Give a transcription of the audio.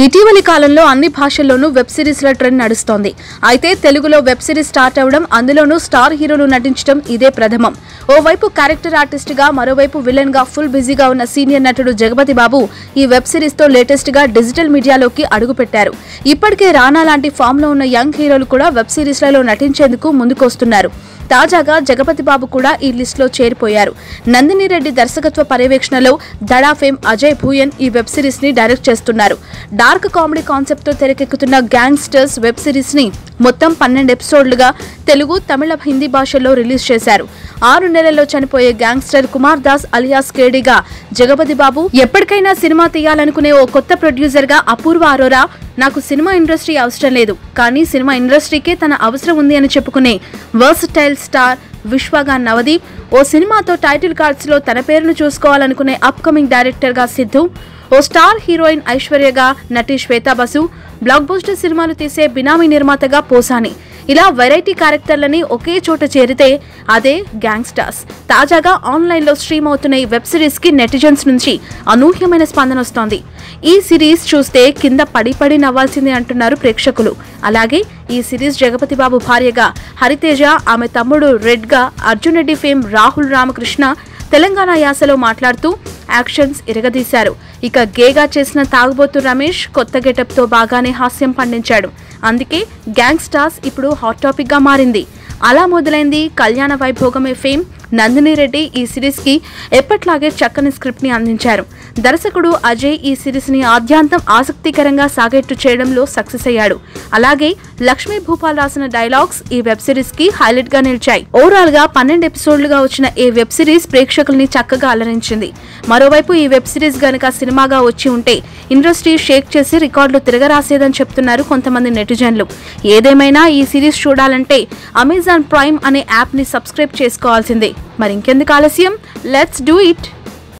ఇటీవలి కాలంలో అన్ని భాషల్లోనూ వెబ్ సిరీస్ల ట్రెండ్ నడుస్తోంది అయితే తెలుగులో వెబ్ సిరీస్ స్టార్ట్ అవడం అందులోనూ స్టార్ హీరోలు నటించడం ఇదే ప్రథమం ఓవైపు క్యారెక్టర్ ఆర్టిస్ట్ గా మరోవైపు విలన్ గా ఫుల్ బిజీగా ఉన్న సీనియర్ నటుడు జగపతి బాబు ఈ వెబ్ సిరీస్ తో లేటెస్ట్ గా డిజిటల్ మీడియాలోకి అడుగుపెట్టారు ఇప్పటికే రానా లాంటి ఫామ్ లో ఉన్న యంగ్ హీరోలు కూడా వెబ్ సిరీస్లలో నటించేందుకు ముందుకొస్తున్నారు తాజాగా జగపతి బాబు కూడా ఈ లిస్టులో చేరిపోయారు నందిని రెడ్డి దర్శకత్వ పర్యవేక్షణలో దడా ఫేమ్ అజయ్ భూయన్ ఈ వెబ్ సిరీస్ ని డైరెక్ట్ చేస్తున్నారు డార్క్ కామెడీ కాన్సెప్ట్ తో తెరకెక్కుతున్న గ్యాంగ్స్టర్స్ వెబ్ సిరీస్ ని మొత్తం పన్నెండు ఎపిసోడ్లుగా తెలుగు తమిళ హిందీ భాషల్లో రిలీజ్ చేశారు ఆరు నెలల్లో చనిపోయే గ్యాంగ్స్టర్ కుమార్ దాస్ అలియాస్ కేడిగా జగపతి బాబు ఎప్పటికైనా సినిమా తీయాలనుకునే ఓ కొత్త ప్రొడ్యూసర్ గా అపూర్వ అరోరా నాకు సినిమా ఇండస్ట్రీ అవసరం లేదు కానీ సినిమా ఇండస్ట్రీకే తన అవసరం ఉంది అని చెప్పుకునే వర్సటైల్ స్టార్ విశ్వగా నవదీప్ ఓ సినిమాతో టైటిల్ కార్డ్స్ లో తన పేరును చూసుకోవాలనుకునే అప్కమింగ్ డైరెక్టర్ గా సిద్ధు ఓ స్టార్ హీరోయిన్ ఐశ్వర్యగా నటి శ్వేతా బసు బ్లాక్ బస్టర్ సినిమాలు తీసే బినామీ నిర్మాతగా పోసాని ఇలా వెరైటీ క్యారెక్టర్లని ఒకే చోట చేరితే అదే గ్యాంగ్స్టర్స్ తాజాగా ఆన్లైన్లో స్ట్రీమ్ అవుతున్న ఈ వెబ్ సిరీస్ కి నెటిజన్స్ నుంచి అనూహ్యమైన స్పందన వస్తోంది ఈ సిరీస్ చూస్తే కింద పడి పడి నవ్వాల్సిందే అంటున్నారు ప్రేక్షకులు అలాగే ఈ సిరీస్ జగపతి బాబు భార్యగా హరితేజ ఆమె తమ్ముడు రెడ్ గా అర్జున్ రెడ్డి ఫేమ్ రాహుల్ రామకృష్ణ తెలంగాణ యాసలో మాట్లాడుతూ యాక్షన్స్ ఇరగదీశారు ఇక గేగా చేసిన తాగుబోతు రమేష్ కొత్త గెటప్ తో బాగానే హాస్యం పండించాడు అందుకే గ్యాంగ్ స్టార్స్ ఇప్పుడు హాట్ టాపిక్ గా మారింది అలా మొదలైంది కళ్యాణ వైభోగమే ఫేమ్ నందిని రెడ్డి ఈ సిరీస్ కి ఎప్పట్లాగే చక్కని స్క్రిప్ట్ ని అందించారు దర్శకుడు అజయ్ ఈ సిరీస్ ని ఆద్యాంతం ఆసక్తికరంగా సాగేట్టు చేయడంలో సక్సెస్ అయ్యాడు అలాగే లక్ష్మీ భూపాల్ రాసిన డైలాగ్స్ ఈ వెబ్ సిరీస్ కి హైలైట్ గా నిలిచాయి ఓవరాల్ గా పన్నెండు ఎపిసోడ్లుగా వచ్చిన ఈ వెబ్ సిరీస్ ప్రేక్షకుల్ని చక్కగా అలరించింది మరోవైపు ఈ వెబ్ సిరీస్ గనుక సినిమాగా వచ్చి ఉంటే ఇండస్ట్రీ షేక్ చేసి రికార్డులు తిరగరాసేదని చెప్తున్నారు కొంతమంది నెటిజన్లు ఏదేమైనా ఈ సిరీస్ చూడాలంటే అమెజాన్ ప్రైమ్ అనే యాప్ ని సబ్స్క్రైబ్ చేసుకోవాల్సిందే మరి ఇంకెందుకు ఆలస్యం లెట్స్ డూ ఇట్